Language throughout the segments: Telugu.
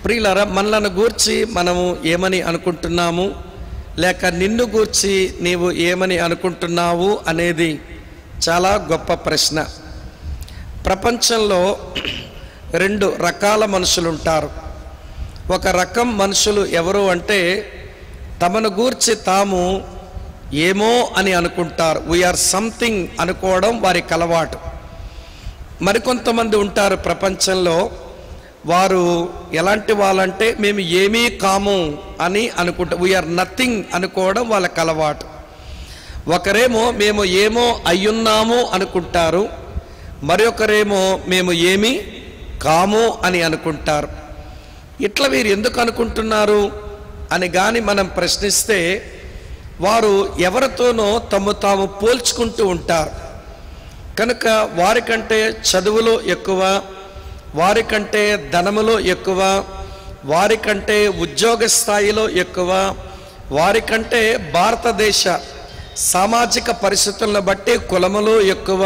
ప్రియులరా మనలను గూర్చి మనము ఏమని అనుకుంటున్నాము లేక నిన్ను గూర్చి నీవు ఏమని అనుకుంటున్నావు అనేది చాలా గొప్ప ప్రశ్న ప్రపంచంలో రెండు రకాల మనుషులు ఉంటారు ఒక రకం మనుషులు ఎవరు అంటే తమను గూర్చి తాము ఏమో అని అనుకుంటారు వీఆర్ సంథింగ్ అనుకోవడం వారికి అలవాటు మరికొంతమంది ఉంటారు ప్రపంచంలో వారు ఎలాంటి వాళ్ళంటే మేము ఏమీ కాము అని అనుకుంటాం వీఆర్ నథింగ్ అనుకోవడం వాళ్ళకి అలవాటు ఒకరేమో మేము ఏమో అయ్యున్నాము అనుకుంటారు మరొకరేమో మేము ఏమీ కాము అని అనుకుంటారు ఇట్లా వీరు ఎందుకు అనుకుంటున్నారు అని కానీ మనం ప్రశ్నిస్తే వారు ఎవరితోనో తమ తాము పోల్చుకుంటూ ఉంటారు కనుక వారికంటే చదువులో ఎక్కువ వారికంటే ధనములో ఎక్కువ వారికంటే ఉద్యోగ స్థాయిలో ఎక్కువ వారికంటే భారతదేశ సామాజిక పరిస్థితులను బట్టి కులములో ఎక్కువ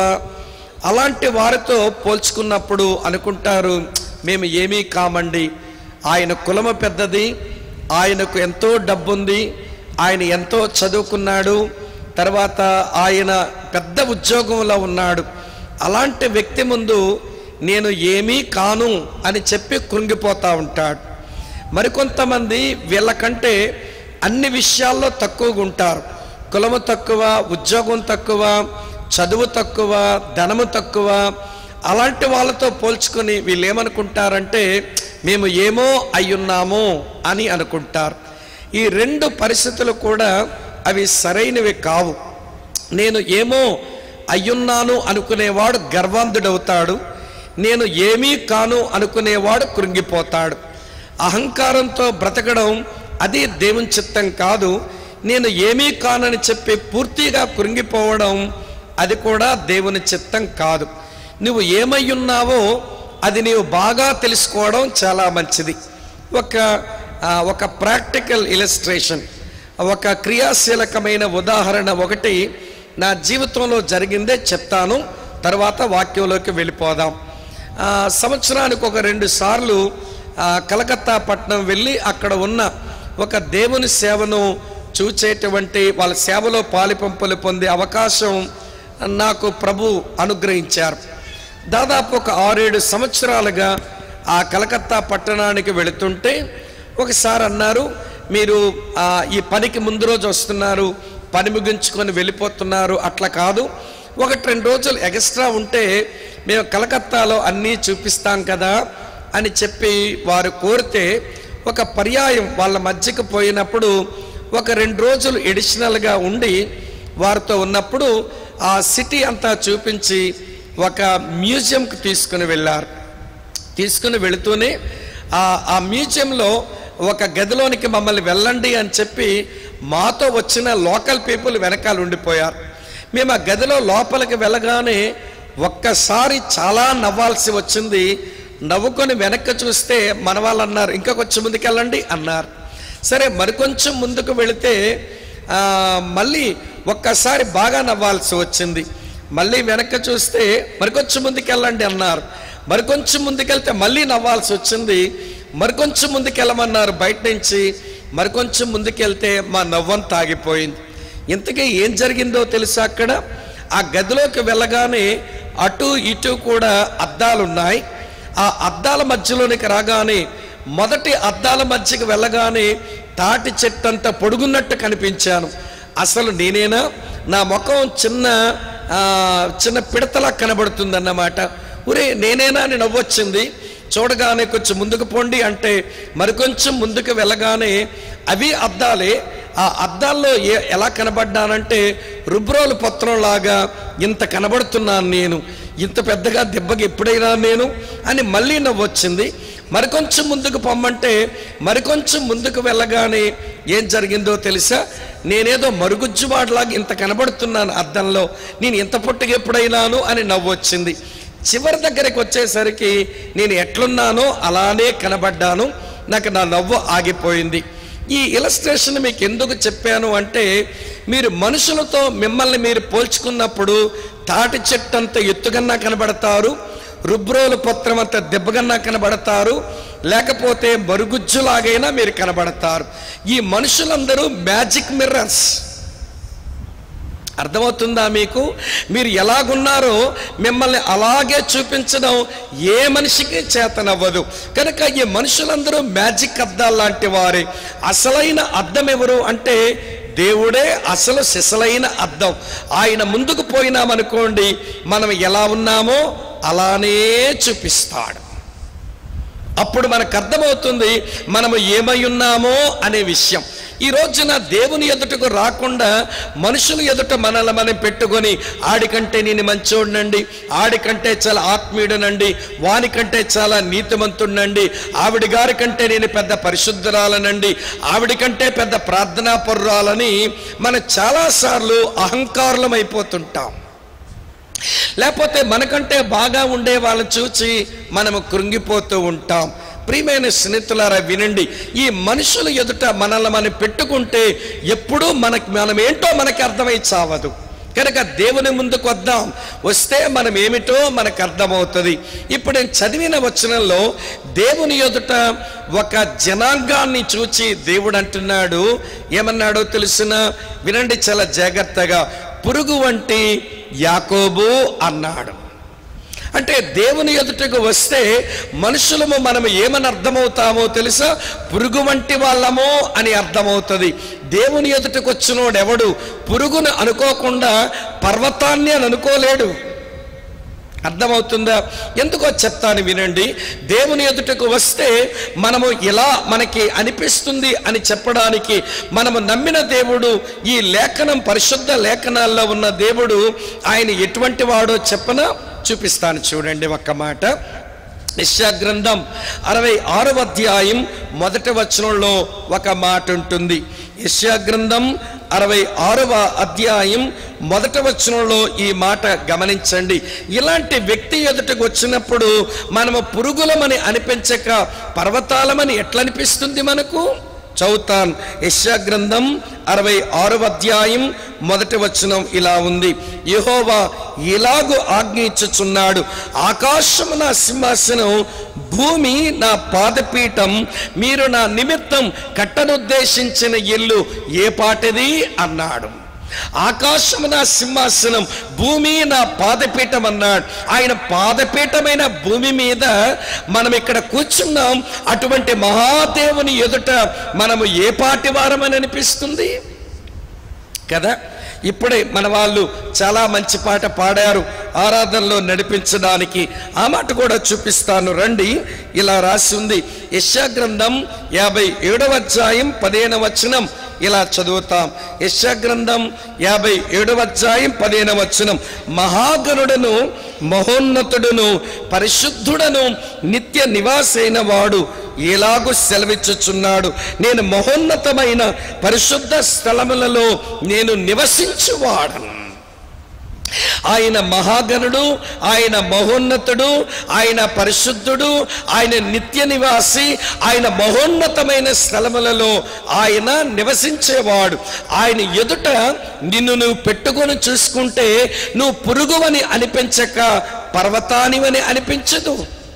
అలాంటి వారితో పోల్చుకున్నప్పుడు అనుకుంటారు మేము ఏమీ కామండి ఆయన కులము పెద్దది ఆయనకు ఎంతో డబ్బుంది ఆయన ఎంతో చదువుకున్నాడు తర్వాత ఆయన పెద్ద ఉద్యోగంలో ఉన్నాడు అలాంటి వ్యక్తి ముందు నేను ఏమీ కాను అని చెప్పి కృంగిపోతూ ఉంటాడు మరికొంతమంది వీళ్ళకంటే అన్ని విషయాల్లో తక్కువగా ఉంటారు కులము తక్కువ ఉద్యోగం తక్కువ చదువు తక్కువ ధనము తక్కువ అలాంటి వాళ్ళతో పోల్చుకొని వీళ్ళు ఏమనుకుంటారంటే మేము ఏమో అయ్యున్నాము అని అనుకుంటారు ఈ రెండు పరిస్థితులు కూడా అవి సరైనవి కావు నేను ఏమో అయ్యున్నాను అనుకునేవాడు గర్వాంధుడవుతాడు నేను ఏమీ కాను అనుకునేవాడు కృంగిపోతాడు అహంకారంతో బ్రతకడం అది దేవుని చిత్తం కాదు నేను ఏమీ కానని చెప్పి పూర్తిగా కృంగిపోవడం అది కూడా దేవుని చిత్తం కాదు నువ్వు ఏమై ఉన్నావో అది నీవు బాగా తెలుసుకోవడం చాలా మంచిది ఒక ఆ, ఒక ప్రాక్టికల్ ఇలస్ట్రేషన్ ఒక క్రియాశీలకమైన ఉదాహరణ ఒకటి నా జీవితంలో జరిగిందే చెప్తాను తర్వాత వాక్యంలోకి వెళ్ళిపోదాం ఆ, సంవత్సరానికి ఒక రెండు సార్లు ఆ, కలకత్తా పట్టణం వెళ్ళి అక్కడ ఉన్న ఒక దేవుని సేవను చూచేటువంటి వాళ్ళ సేవలో పాలిపంపులు పొందే అవకాశం నాకు ప్రభు అనుగ్రహించారు దాదాపు ఒక ఆరేడు సంవత్సరాలుగా ఆ కలకత్తా పట్టణానికి వెళుతుంటే ఒకసారి అన్నారు మీరు ఆ, ఈ పనికి ముందు రోజు వస్తున్నారు పని ముగించుకొని వెళ్ళిపోతున్నారు అట్లా కాదు ఒకటి రెండు రోజులు ఎక్స్ట్రా ఉంటే మేము కలకత్తాలో అన్నీ చూపిస్తాం కదా అని చెప్పి వారు కోరితే ఒక పర్యాయం వాళ్ళ మధ్యకు పోయినప్పుడు ఒక రెండు రోజులు ఎడిషనల్గా ఉండి వారితో ఉన్నప్పుడు ఆ సిటీ అంతా చూపించి ఒక మ్యూజియంకి తీసుకుని వెళ్ళారు తీసుకుని వెళుతూనే ఆ ఆ మ్యూజియంలో ఒక గదిలోనికి మమ్మల్ని వెళ్ళండి అని చెప్పి మాతో వచ్చిన లోకల్ పీపుల్ వెనకాల ఉండిపోయారు మేము ఆ గదిలో లోపలికి వెళ్ళగానే ఒక్కసారి చాలా నవ్వాల్సి వచ్చింది నవ్వుకొని వెనక్కి చూస్తే మన వాళ్ళు అన్నారు ఇంకా కొంచెం ముందుకు వెళ్ళండి అన్నారు సరే మరికొంచెం ముందుకు వెళితే ఆ, మళ్ళీ ఒక్కసారి బాగా నవ్వాల్సి వచ్చింది మళ్ళీ వెనక్కి చూస్తే మరికొంచెం ముందుకెళ్ళండి అన్నారు మరికొంచెం ముందుకెళ్తే మళ్ళీ నవ్వాల్సి వచ్చింది మరికొంచెం ముందుకెళ్ళమన్నారు బయట నుంచి మరికొంచెం ముందుకెళ్తే మా నవ్వంతా ఆగిపోయింది ఇంతకీ ఏం జరిగిందో తెలుసా అక్కడ ఆ గదిలోకి వెళ్ళగానే అటు ఇటు కూడా అద్దాలు ఉన్నాయి ఆ అద్దాల మధ్యలోనికి రాగానే మొదటి అద్దాల మధ్యకి వెళ్ళగానే తాటి చెట్టంత పొడుగున్నట్టు కనిపించాను అసలు నేనేనా నా ముఖం చిన్న ఆ, చిన్న పిడతలా కనబడుతుందన్నమాట ఒరే నేనేనా అని నవ్వొచ్చింది చూడగానే కొంచెం ముందుకు పోండి అంటే మరికొంచెం ముందుకు వెళ్ళగానే అవి అద్దాలే ఆ అద్దాల్లో ఏ ఎలా కనబడ్డానంటే రుబ్రోలు పత్రంలాగా ఇంత కనబడుతున్నాను నేను ఇంత పెద్దగా దెబ్బకి ఎప్పుడైనా నేను అని మళ్ళీ నవ్వొచ్చింది మరికొంచెం ముందుకు పొమ్మంటే మరికొంచెం ముందుకు వెళ్ళగానే ఏం జరిగిందో తెలుసా నేనేదో మరుగుజ్జువాడిలాగా ఇంత కనబడుతున్నాను అద్దంలో నేను ఇంత పొట్టుగా ఎప్పుడైనాను అని నవ్వొచ్చింది చివరి దగ్గరికి వచ్చేసరికి నేను ఎట్లున్నానో అలానే కనబడ్డాను నాకు నా నవ్వు ఆగిపోయింది ఈ ఇలస్ట్రేషన్ మీకు ఎందుకు చెప్పాను అంటే మీరు మనుషులతో మిమ్మల్ని మీరు పోల్చుకున్నప్పుడు తాటి చెట్టు అంత ఎత్తుగన్నా కనబడతారు రుబ్రోలు పత్రం అంత దెబ్బగన్నా కనబడతారు లేకపోతే మరుగుజ్జులాగైనా మీరు కనబడతారు ఈ మనుషులందరూ మ్యాజిక్ మిర్రర్స్ అర్థమవుతుందా మీకు మీరు ఎలాగున్నారో మిమ్మల్ని అలాగే చూపించడం ఏ మనిషికి చేతనవ్వదు కనుక ఈ మనుషులందరూ మ్యాజిక్ అద్దాలు లాంటి వారే అసలైన అద్దం ఎవరు అంటే దేవుడే అసలు సిసలైన అద్దం ఆయన ముందుకు పోయినామనుకోండి మనం ఎలా ఉన్నామో అలానే చూపిస్తాడు అప్పుడు మనకు అర్థమవుతుంది మనము ఏమై ఉన్నామో అనే విషయం ఈ రోజున దేవుని ఎదుటకు రాకుండా మనుషుల ఎదుట మనల్ని మనం పెట్టుకొని ఆడికంటే నేను మంచోడినండి ఆడికంటే చాలా ఆత్మీయుడనండి వానికంటే చాలా నీతిమంతుడినండి ఆవిడ గారి కంటే నేను పెద్ద పరిశుద్ధరాలనండి ఆవిడ కంటే పెద్ద ప్రార్థనా పరురాలని మనం చాలాసార్లు అహంకారులం అయిపోతుంటాం లేకపోతే మనకంటే బాగా ఉండే వాళ్ళని చూసి మనము కృంగిపోతూ ఉంటాం ప్రియమైన స్నేహితులారా వినండి ఈ మనుషుల ఎదుట మనల్ని మనం పెట్టుకుంటే ఎప్పుడూ మనకి మనం ఏంటో మనకి అర్థమై చావదు కనుక దేవుని ముందుకు వద్దాం వస్తే మనం ఏమిటో మనకు అర్థమవుతుంది ఇప్పుడు నేను చదివిన వచనంలో దేవుని ఎదుట ఒక జనాంగాన్ని చూచి దేవుడు అంటున్నాడు ఏమన్నాడో తెలిసిన వినండి చాలా జాగ్రత్తగా పురుగు వంటి యాకోబు అన్నాడు అంటే దేవుని ఎదుటకు వస్తే మనుషులము మనం ఏమని అర్థమవుతామో తెలుసా పురుగు వంటి వాళ్ళమో అని అర్థమవుతుంది దేవుని ఎదుటకు వచ్చినోడు ఎవడు పురుగును అనుకోకుండా పర్వతాన్ని అని అనుకోలేడు అర్థమవుతుందా ఎందుకో చెప్తాను వినండి దేవుని ఎదుటకు వస్తే మనము ఇలా మనకి అనిపిస్తుంది అని చెప్పడానికి మనము నమ్మిన దేవుడు ఈ లేఖనం పరిశుద్ధ లేఖనాల్లో ఉన్న దేవుడు ఆయన ఎటువంటి వాడో చెప్పన చూపిస్తాను చూడండి ఒక్క మాట యెషయా గ్రంథం అరవై ఆరవ అధ్యాయం మొదటి వచనంలో ఒక మాట ఉంటుంది యెషయా గ్రంథం అరవై ఆరవ అధ్యాయం మొదటి వచనంలో ఈ మాట గమనించండి ఇలాంటి వ్యక్తి ఎదుటకు వచ్చినప్పుడు మనము పురుగులమని అనిపించక పర్వతాలమని ఎట్లా అనిపిస్తుంది మనకు చౌతాన్ యెషయా గ్రంథం అరవై ఆరవ అధ్యాయం మొదటి వచనం ఇలా ఉంది యెహోవా ఇలాగు ఆజ్ఞయించుచున్నాడు ఆకాశము నా సింహాసనం భూమి నా పాదపీఠం మీరు నా నిమిత్తం కట్టనుద్దేశించిన ఇల్లు ఏ పాటిది అన్నాడు ఆకాశము నా సింహాసనం భూమి నా పాదపీఠం అన్నాడు ఆయన పాదపీఠమైన భూమి మీద మనం ఇక్కడ కూర్చున్నాం అటువంటి మహాదేవుని ఎదుట మనము ఏ పాటి వారమని అనిపిస్తుంది కదా ఇప్పుడే మన వాళ్ళు చాలా మంచి పాట పాడారు ఆరాధనలో నడిపించడానికి ఆ మాట కూడా చూపిస్తాను రండి ఇలా రాసి ఉంది యశా గ్రంథం యాభై ఏడవ అధ్యాయం పదిహేన వచనం ఇలా చదువుతాం యశా గ్రంథం యాభై ఏడవ అధ్యాయం పదిహేన వచనం మహాగణుడను మహోన్నతుడును పరిశుద్ధుడను నిత్య నివాసైన వాడు ఎలాగూ సెలవిచ్చుచున్నాడు నేను మహోన్నతమైన పరిశుద్ధ స్థలములలో నేను నివసించువాడను ఆయన మహాగణుడు ఆయన మహోన్నతుడు ఆయన పరిశుద్ధుడు ఆయన నిత్య నివాసి ఆయన మహోన్నతమైన స్థలములలో ఆయన నివసించేవాడు ఆయన ఎదుట నిన్ను నువ్వు పెట్టుకొని చూసుకుంటే నువ్వు పురుగువని అనిపించక పర్వతానివని అనిపించదు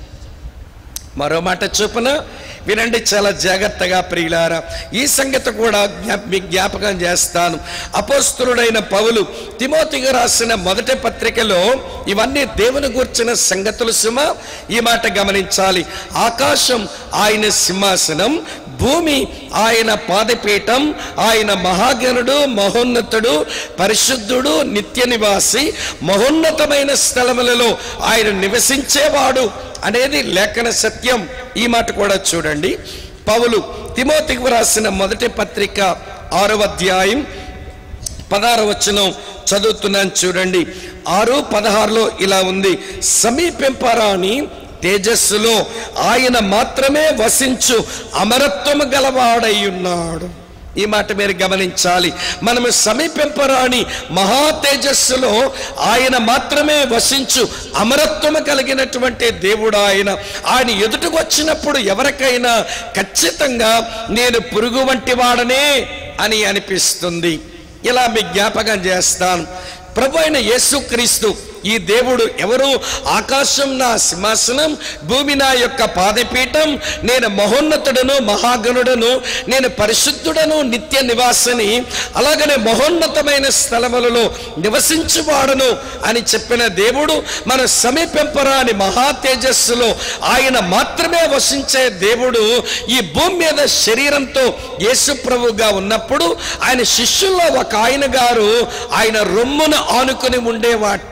మరో మాట చొప్పున వినండి చాలా జాగ్రత్తగా ప్రియులారా ఈ సంగతి కూడా జ్ఞాప మీకు జ్ఞాపకం చేస్తాను అపోస్తులుడైన పౌలు తిమోతిగా రాసిన మొదటి పత్రికలో ఇవన్నీ దేవుని గూర్చిన సంగతులు సుమ ఈ మాట గమనించాలి ఆకాశం ఆయన సింహాసనం భూమి ఆయన పాదపీఠం ఆయన మహాగణుడు మహోన్నతుడు పరిశుద్ధుడు నిత్య నివాసి మహోన్నతమైన స్థలములలో ఆయన నివసించేవాడు అనేది లేఖన సత్యం ఈ మాట కూడా చూడండి పౌలు తిమోతికి రాసిన మొదటి పత్రిక ఆరవ అధ్యాయం పదహారు వచనం చదువుతున్నాను చూడండి ఆరు పదహారులో ఇలా ఉంది సమీపింపరాని తేజస్సులో ఆయన మాత్రమే వసించు అమరత్వము గలవాడై ఉన్నాడు ఈ మాట మీరు గమనించాలి మనము సమీపింపరాని మహా తేజస్సులో ఆయన మాత్రమే వసించు అమరత్వము కలిగినటువంటి దేవుడు ఆయన ఆయన ఎదుటకు వచ్చినప్పుడు ఎవరికైనా ఖచ్చితంగా నేను పురుగు వంటి వాడనే అని అనిపిస్తుంది ఇలా మీ జ్ఞాపకం చేస్తాను ప్రభు అయిన యేసుక్రీస్తు ఈ దేవుడు ఎవరు ఆకాశం నా సింహాసనం భూమి నా యొక్క పాదపీఠం నేను మహోన్నతుడను మహాగణుడను నేను పరిశుద్ధుడను నిత్య నివాసని అలాగనే మహోన్నతమైన స్థలములలో నివసించువాడను అని చెప్పిన దేవుడు మన సమీపింపరాని మహా తేజస్సులో ఆయన మాత్రమే వసించే దేవుడు ఈ భూమి మీద శరీరంతో యేసు ప్రభుగా ఉన్నప్పుడు ఆయన శిష్యుల్లో ఒక ఆయన గారు ఆయన రొమ్మున ఆనుకుని ఉండేవాట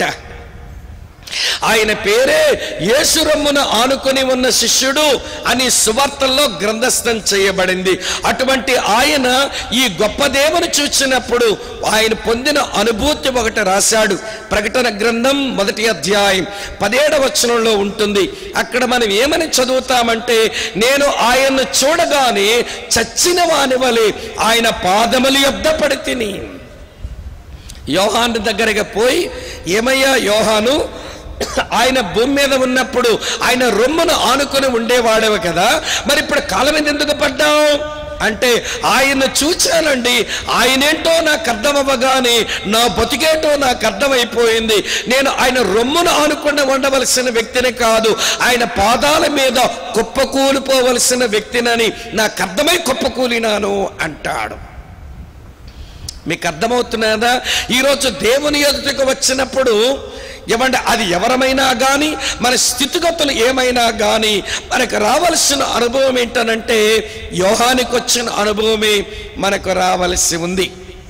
ఆయన పేరే యేసు రొమ్మున ఆనుకుని ఉన్న శిష్యుడు అని సువార్తల్లో గ్రంథస్థం చేయబడింది అటువంటి ఆయన ఈ గొప్ప దేవుని చూసినప్పుడు ఆయన పొందిన అనుభూతి ఒకటి రాశాడు ప్రకటన గ్రంథం మొదటి అధ్యాయం పదిహేడవ వచనంలో ఉంటుంది అక్కడ మనం ఏమని చదువుతామంటే నేను ఆయన్ను చూడగానే చచ్చిన వాని వలె ఆయన పాదములు యొద్ద పడితిని యోహాను దగ్గరగా పోయి ఏమయ్యా యోహాను ఆయన భూమి మీద ఉన్నప్పుడు ఆయన రొమ్మును ఆనుకొని ఉండేవాడేవి కదా మరి ఇప్పుడు కాలం మీద ఎందుకు పడ్డావు అంటే ఆయన చూచానండి ఆయనేంటో నాకు అర్థమవ్వగానే నా బతికేటో నాకు అర్థమైపోయింది నేను ఆయన రొమ్మును ఆనుకుండా ఉండవలసిన వ్యక్తిని కాదు ఆయన పాదాల మీద కుప్పకూలిపోవలసిన వ్యక్తినని నాకు అర్థమై కుప్పకూలినాను అంటాడు మీకు అర్థమవుతున్నదా ఈరోజు దేవుని ఎదుటకు వచ్చినప్పుడు ఏమంటే అది ఎవరమైనా కానీ మన స్థితిగతులు ఏమైనా కానీ మనకు రావలసిన అనుభవం ఏంటనంటే యోహానికి వచ్చిన అనుభవమే మనకు రావలసి ఉంది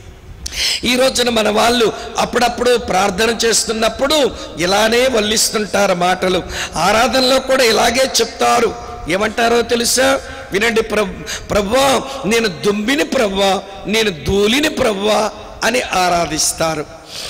ఈ రోజున మన వాళ్ళు అప్పుడప్పుడు ప్రార్థన చేస్తున్నప్పుడు ఇలానే వల్లిస్తుంటారు మాటలు ఆరాధనలో కూడా ఇలాగే చెప్తారు ఏమంటారో తెలుసా వినండి ప్రభు ప్రవ్వా నేను దుమ్మిని ప్రవ్వా నేను ధూళిని ప్రవ్వా అని ఆరాధిస్తారు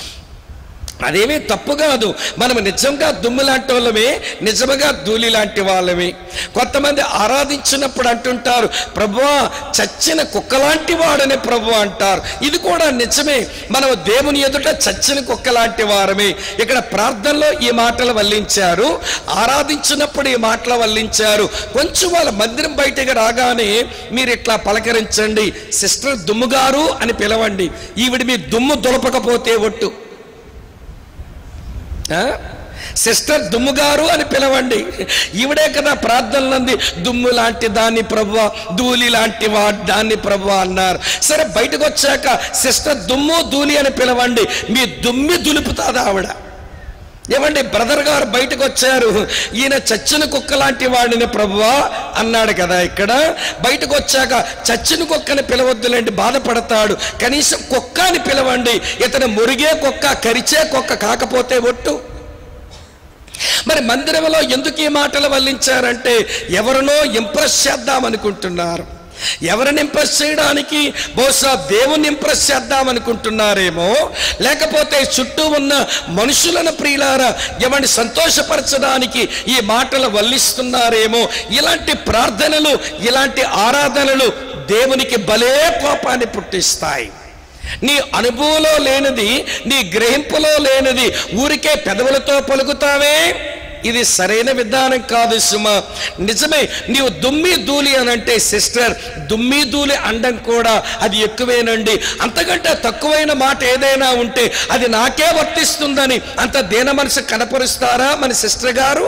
అదేమీ తప్పు కాదు మనం నిజంగా దుమ్ము లాంటి వాళ్ళమే నిజముగా ధూళి లాంటి వాళ్ళమే కొంతమంది ఆరాధించినప్పుడు అంటుంటారు ప్రభువా చచ్చిన కుక్క లాంటి వాడని ప్రభు అంటారు ఇది కూడా నిజమే మనం దేవుని ఎదుట చచ్చిన కుక్క లాంటి వారమే ఇక్కడ ప్రార్థనలో ఈ మాటలు వల్లించారు ఆరాధించినప్పుడు ఈ మాటలు వల్లించారు కొంచెం వాళ్ళ మందిరం బయటకు రాగానే మీరు ఇట్లా పలకరించండి సిస్టర్ దుమ్ముగారు అని పిలవండి ఈవిడ మీ దుమ్ము దులపకపోతే ఒట్టు ఆ? సిస్టర్ దుమ్ముగారు అని పిలవండి ఈవిడే కదా ప్రార్థనలంది దుమ్ము లాంటి దాన్ని ప్రభు ధూళి లాంటి వా దాన్ని ప్రభు అన్నారు సరే బయటకు వచ్చాక సిస్టర్ దుమ్ము ధూళి అని పిలవండి మీ దుమ్మి దులుపుతాది ఆవిడ ఏమండి బ్రదర్ గారు బయటకు వచ్చారు ఈయన చచ్చిన కుక్క లాంటి వాడిని ప్రభువా అన్నాడు కదా ఇక్కడ బయటకు వచ్చాక చచ్చిన కుక్కని పిలవద్దులేండి బాధపడతాడు కనీసం కుక్క అని పిలవండి ఇతను మురిగే కుక్క కరిచే కుక్క కాకపోతే ఒట్టు మరి మందిరంలో ఎందుకు ఈ మాటలు వల్లించారంటే ఎవరినో ఇంప్రెస్ చేద్దాం అనుకుంటున్నారు ఎవరిని ఇంప్రెస్ చేయడానికి బహుశా దేవుని ఇంప్రెస్ చేద్దాం అనుకుంటున్నారేమో లేకపోతే చుట్టూ ఉన్న మనుషులను ప్రియులారా ఎవరిని సంతోషపరచడానికి ఈ మాటలు వల్లిస్తున్నారేమో ఇలాంటి ప్రార్థనలు ఇలాంటి ఆరాధనలు దేవునికి భలే కోపాన్ని పుట్టిస్తాయి నీ అనుభవంలో లేనిది నీ గ్రహింపులో లేనిది ఊరికే పెదవులతో పలుకుతావే ఇది సరైన విధానం కాదు సుమ నిజమే నీవు దుమ్మి దూలి అని అంటే సిస్టర్ దుమ్మి దూలి అండం కూడా అది ఎక్కువేనండి అంతకంటే తక్కువైన మాట ఏదైనా ఉంటే అది నాకే వర్తిస్తుందని అంత దీన మనసు కనపరుస్తారా మన సిస్టర్ గారు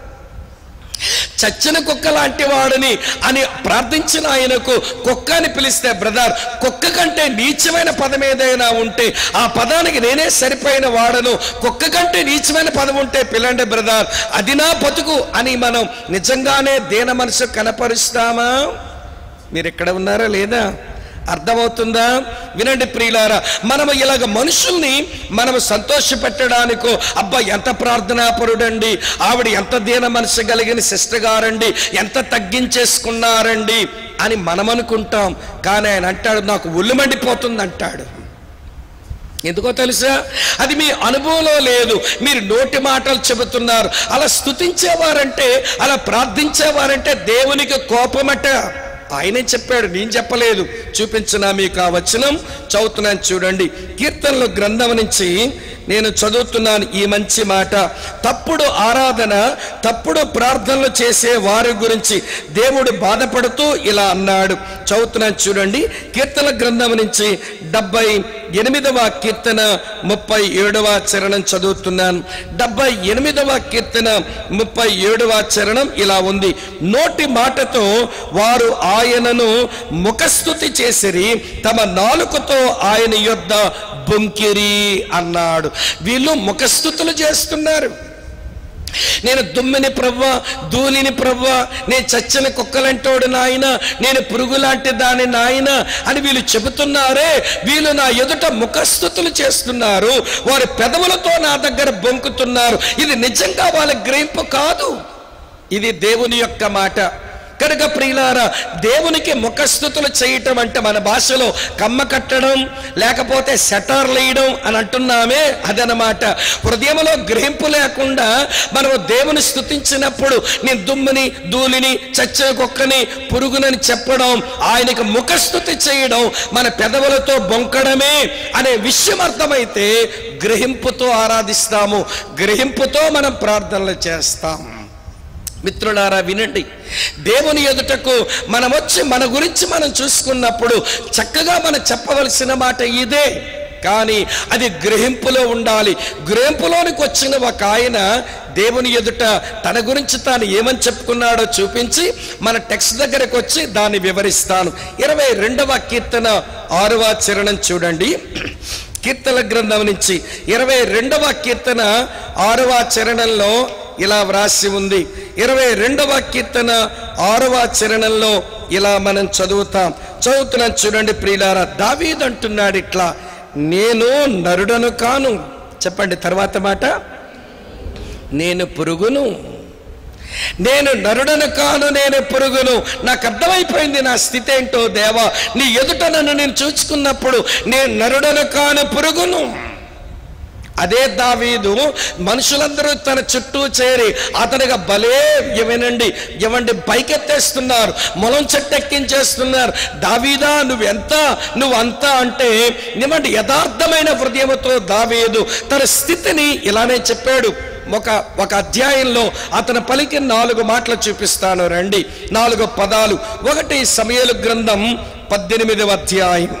చచ్చిన కుక్క లాంటి వాడిని అని ప్రార్థించిన ఆయనకు కుక్క అని పిలిస్తే బ్రదర్ కుక్క కంటే నీచమైన పదం ఏదైనా ఉంటే ఆ పదానికి నేనే సరిపోయిన వాడను కుక్క కంటే నీచమైన పదం ఉంటే పిల్లండి బ్రదర్ అది నా బతుకు అని మనం నిజంగానే దీన మనసు కనపరుస్తామా మీరు ఎక్కడ ఉన్నారా లేదా అర్థమవుతుందా వినండి ప్రియులారా మనము ఇలాగ మనుషుల్ని మనము సంతోషపెట్టడానికో అబ్బా ఎంత ప్రార్థనాపరుడండి ఆవిడ ఎంత దీన మనసు కలిగిన సిస్టర్ గారండి ఎంత తగ్గించేసుకున్నారండి అని మనం అనుకుంటాం కానీ ఆయన అంటాడు నాకు ఒళ్ళు మండిపోతుంది అంటాడు ఎందుకో తెలుసా అది మీ అనుభవంలో లేదు మీరు నోటి మాటలు చెబుతున్నారు అలా స్తుతించేవారంటే అలా ప్రార్థించేవారంటే దేవునికి కోపమట ఆయనే చెప్పాడు నేను చెప్పలేదు చూపించిన మీకు ఆ వచనం చదువుతున్నాను చూడండి కీర్తనలు గ్రంథం నుంచి నేను చదువుతున్నాను ఈ మంచి మాట తప్పుడు ఆరాధన తప్పుడు ప్రార్థనలు చేసే వారి గురించి దేవుడు బాధపడుతూ ఇలా అన్నాడు చదువుతున్నాను చూడండి కీర్తన గ్రంథం నుంచి డెబ్బై ఎనిమిదవ కీర్తన ముప్పై ఏడవ చరణం చదువుతున్నాను డెబ్బై ఎనిమిదవ కీర్తన ముప్పై ఏడవ చరణం ఇలా ఉంది నోటి మాటతో వారు ఆయనను ముఖస్థుతి చేసిరి తమ నాలుకతో ఆయన యొద్ద బొంకిరి అన్నాడు వీళ్ళు ముఖస్థుతులు చేస్తున్నారు నేను దుమ్మిని ప్రవ్వ ధూళిని ప్రవ్వ నేను చచ్చిన కుక్కలంటోడు నాయన నేను పురుగు లాంటి దాని నాయన అని వీళ్ళు చెబుతున్నారే వీళ్ళు నా ఎదుట ముఖస్థుతులు చేస్తున్నారు వారి పెదవులతో నా దగ్గర బొంకుతున్నారు ఇది నిజంగా వాళ్ళ గ్రహింపు కాదు ఇది దేవుని యొక్క మాట కనుక ప్రియులారా దేవునికి ముఖస్థుతులు చేయటం అంటే మన భాషలో కమ్మ కట్టడం లేకపోతే సెటార్లు వేయడం అని అంటున్నామే అదనమాట హృదయంలో గ్రహింపు లేకుండా మనము దేవుని స్థుతించినప్పుడు నేను దుమ్ముని ధూళిని చచ్చిన కుక్కని పురుగునని చెప్పడం ఆయనకి ముఖస్థుతి చేయడం మన పెదవులతో బొంకడమే అనే విషయం అర్థమైతే గ్రహింపుతో ఆరాధిస్తాము గ్రహింపుతో మనం ప్రార్థనలు చేస్తాం మిత్రులారా వినండి దేవుని ఎదుటకు మనం వచ్చి మన గురించి మనం చూసుకున్నప్పుడు చక్కగా మనం చెప్పవలసిన మాట ఇదే కానీ అది గ్రహింపులో ఉండాలి గ్రహింపులోనికి వచ్చిన ఒక ఆయన దేవుని ఎదుట తన గురించి తాను ఏమని చెప్పుకున్నాడో చూపించి మన టెక్స్ట్ దగ్గరకు వచ్చి దాన్ని వివరిస్తాను ఇరవై రెండవ కీర్తన ఆరవ చరణం చూడండి కీర్తన గ్రంథం నుంచి ఇరవై రెండవ కీర్తన ఆరవ చరణంలో ఇలా వ్రాసి ఉంది ఇరవై రెండవ కీర్తన ఆరవ చరణంలో ఇలా మనం చదువుతాం చదువుతున్నాం చూడండి ప్రియులారా దావీద్ అంటున్నాడు ఇట్లా నేను నరుడను కాను చెప్పండి తర్వాత మాట నేను పురుగును నేను నరుడను కాను నేను పురుగును నాకు అర్థమైపోయింది నా స్థితి ఏంటో దేవా నీ ఎదుట నన్ను నేను చూసుకున్నప్పుడు నేను నరుడను కాను పురుగును అదే దావీదు మనుషులందరూ తన చుట్టూ చేరి అతనిగా భలే ఏమేనండి ఏమండి పైకెత్తేస్తున్నారు మొలం చెట్టెక్కించేస్తున్నారు దావీదా నువ్వెంత నువ్వంత అంటే ఏమండి యథార్థమైన హృదయంతో దావీదు తన స్థితిని ఇలానే చెప్పాడు ఒక ఒక అధ్యాయంలో అతను పలికి నాలుగు మాటలు చూపిస్తాను రండి నాలుగు పదాలు ఒకటి సమయలు గ్రంథం పద్దెనిమిదవ అధ్యాయం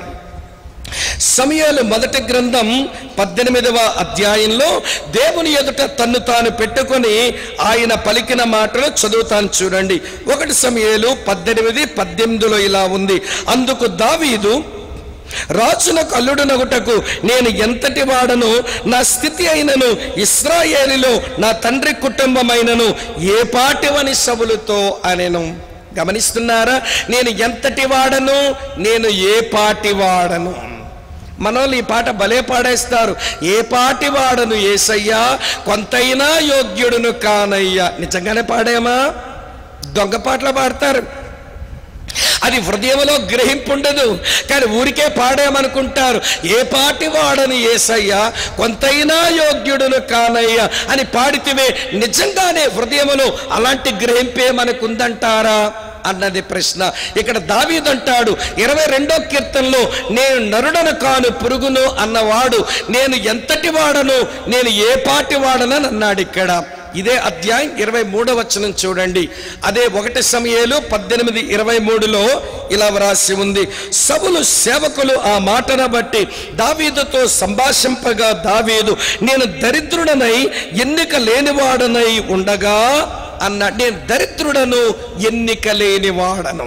సమయాలు మొదటి గ్రంథం పద్దెనిమిదవ అధ్యాయంలో దేవుని ఎదుట తన్ను తాను పెట్టుకొని ఆయన పలికిన మాటలు చదువుతాను చూడండి ఒకటి సమయాలు పద్దెనిమిది పద్దెనిమిదిలో ఇలా ఉంది అందుకు దావీదు రాజునకు అల్లుడునగుటకు నేను ఎంతటి వాడను నా స్థితి అయినను ఇస్రాయేలులో నా తండ్రి కుటుంబమైనను ఏ పాటివని సవులతో అనెను గమనిస్తున్నారా నేను ఎంతటి వాడను నేను ఏ పాటి వాడను మనోళ్ళు ఈ పాట భలే పాడేస్తారు ఏ పాటి వాడను ఏసయ్యా కొంతైనా యోగ్యుడును కానయ్యా నిజంగానే పాడేమా దొంగ పాటలు పాడతారు అది హృదయంలో గ్రహింపు ఉండదు కానీ ఊరికే పాడేమనుకుంటారు ఏ పాటి వాడని ఏసయ్యా కొంతైనా యోగ్యుడును కానయ్యా అని పాడితివే నిజంగానే హృదయములో అలాంటి గ్రహింపే మనకుందంటారా అన్నది ప్రశ్న ఇక్కడ దావీదంటాడు ఇరవై రెండో కీర్తనలో నేను నరుడను కాను పురుగును అన్నవాడు నేను ఎంతటి వాడను నేను ఏ పాటి వాడనని అన్నాడు ఇక్కడ ఇదే అధ్యాయం ఇరవై మూడవ వచనం చూడండి అదే ఒకటి సమయాలు పద్దెనిమిది ఇరవై మూడులో ఇలా వ్రాసి ఉంది సభలు సేవకులు ఆ మాటను బట్టి దావీదుతో సంభాషింపగా దావీదు నేను దరిద్రుడనై ఎన్నిక లేనివాడనై ఉండగా అన్న నేను దరిద్రుడను ఎన్నిక లేనివాడను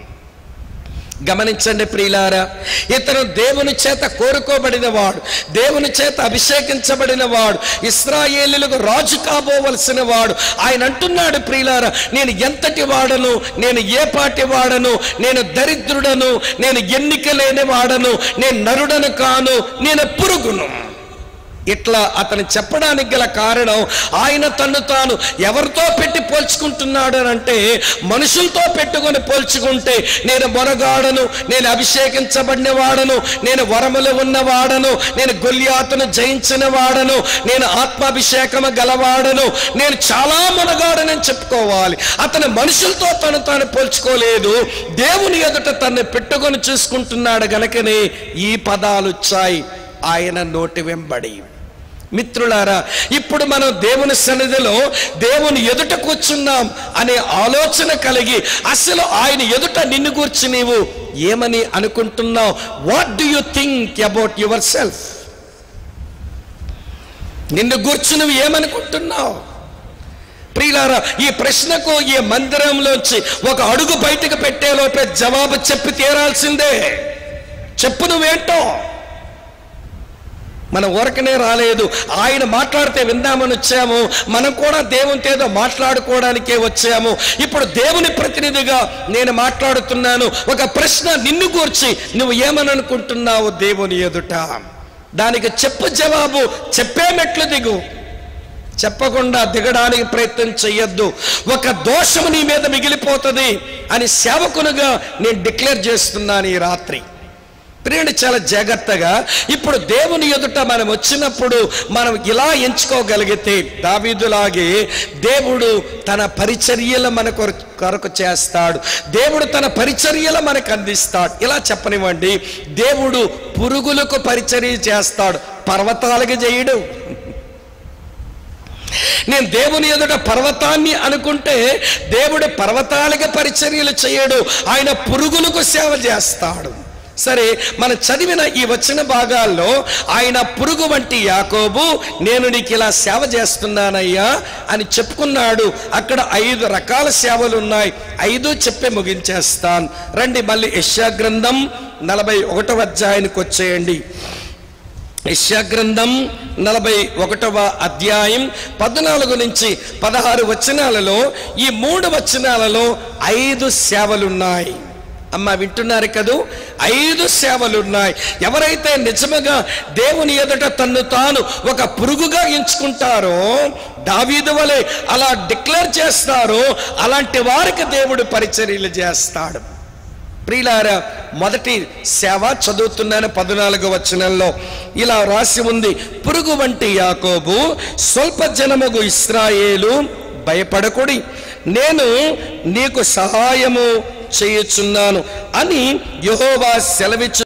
గమనించండి ప్రియులారా ఇతను దేవుని చేత కోరుకోబడిన వాడు దేవుని చేత అభిషేకించబడిన వాడు ఇస్రాయేలులకు రాజు కాబోవలసిన వాడు ఆయన అంటున్నాడు ప్రియులారా నేను ఎంతటి వాడను నేను ఏ పాటి వాడను నేను దరిద్రుడను నేను ఎన్నిక లేని వాడను నేను నరుడను కాను నేను పురుగును ఇట్లా అతను చెప్పడానికి గల కారణం ఆయన తన్ను తాను ఎవరితో పెట్టి పోల్చుకుంటున్నాడు అని అంటే మనుషులతో పెట్టుకొని పోల్చుకుంటే నేను మొనగాడను నేను అభిషేకించబడిన వాడను నేను వరములు ఉన్నవాడను నేను గొల్యాతును జయించిన వాడను నేను ఆత్మాభిషేకము గలవాడను నేను చాలా మొనగాడనని చెప్పుకోవాలి అతను మనుషులతో తను తాను పోల్చుకోలేదు దేవుని ఎదుట తను పెట్టుకొని చూసుకుంటున్నాడు గనకనే ఈ పదాలు వచ్చాయి ఆయన నోటి వెంబడి మిత్రులారా ఇప్పుడు మనం దేవుని సన్నిధిలో దేవుని ఎదుట కూర్చున్నాం అనే ఆలోచన కలిగి అసలు ఆయన ఎదుట నిన్ను గూర్చి నీవు ఏమని అనుకుంటున్నావు what do you think about yourself నిన్ను గూర్చి నువ్వు ఏమనుకుంటున్నావు ప్రియులారా ఈ ప్రశ్నకు ఈ మందిరంలోంచి ఒక అడుగు బయటకు పెట్టే లోపే జవాబు చెప్పి తీరాల్సిందే చెప్పు నువ్వేంటో మనం ఊరకనే రాలేదు ఆయన మాట్లాడితే విందామని వచ్చాము మనం కూడా దేవునితో ఏదో మాట్లాడుకోవడానికే వచ్చాము ఇప్పుడు దేవుని ప్రతినిధిగా నేను మాట్లాడుతున్నాను ఒక ప్రశ్న నిన్ను గూర్చి నువ్వు ఏమని అనుకుంటున్నావు దేవుని ఎదుట దానికి చెప్పు జవాబు చెప్పే మెట్లు దిగు చెప్పకుండా దిగడానికి ప్రయత్నం చెయ్యొద్దు ఒక దోషము నీ మీద మిగిలిపోతుంది అని సేవకునుగా నేను డిక్లేర్ చేస్తున్నాను ఈ రాత్రి ప్రియుడు చాలా జాగ్రత్తగా ఇప్పుడు దేవుని ఎదుట మనం వచ్చినప్పుడు మనం ఇలా ఎంచుకోగలిగితే దావీదులాగే దేవుడు తన పరిచర్యలు మన కొరకు కొరకు చేస్తాడు దేవుడు తన పరిచర్యలు మనకు అందిస్తాడు ఇలా చెప్పనివ్వండి దేవుడు పురుగులకు పరిచర్య చేస్తాడు పర్వతాలకు చేయడు నేను దేవుని ఎదుట పర్వతాన్ని అనుకుంటే దేవుడు పర్వతాలకు పరిచర్యలు చేయడు ఆయన పురుగులకు సేవ చేస్తాడు సరే మనం చదివిన ఈ వచ్చిన భాగాల్లో ఆయన పురుగు వంటి యాకోబు నేను నీకు ఇలా సేవ చేస్తున్నానయ్యా అని చెప్పుకున్నాడు అక్కడ ఐదు రకాల సేవలు ఉన్నాయి ఐదు చెప్పి ముగించేస్తాను రండి మళ్ళీ యశ్యా గ్రంథం నలభై ఒకటవ అధ్యాయానికి వచ్చేయండి యశాగ్రంథం నలభై ఒకటవ అధ్యాయం పద్నాలుగు నుంచి పదహారు వచనాలలో ఈ మూడు వచనాలలో ఐదు సేవలున్నాయి అమ్మ వింటున్నారు కదూ ఐదు సేవలున్నాయి ఎవరైతే నిజముగా దేవుని ఎదుట తన్ను తాను ఒక పురుగుగా ఎంచుకుంటారో దావీదు వలె అలా డిక్లేర్ చేస్తారో అలాంటి వారికి దేవుడు పరిచర్యలు చేస్తాడు ప్రియులారా మొదటి సేవ చదువుతున్నాను పద్నాలుగో వచనంలో ఇలా రాసి ఉంది పురుగు వంటి యాకోబు స్వల్ప జనముగు ఇస్రాయేలు భయపడకుడి నేను నీకు సహాయము చేయుచున్నాను అని యెహోవా సెలవిచ్చు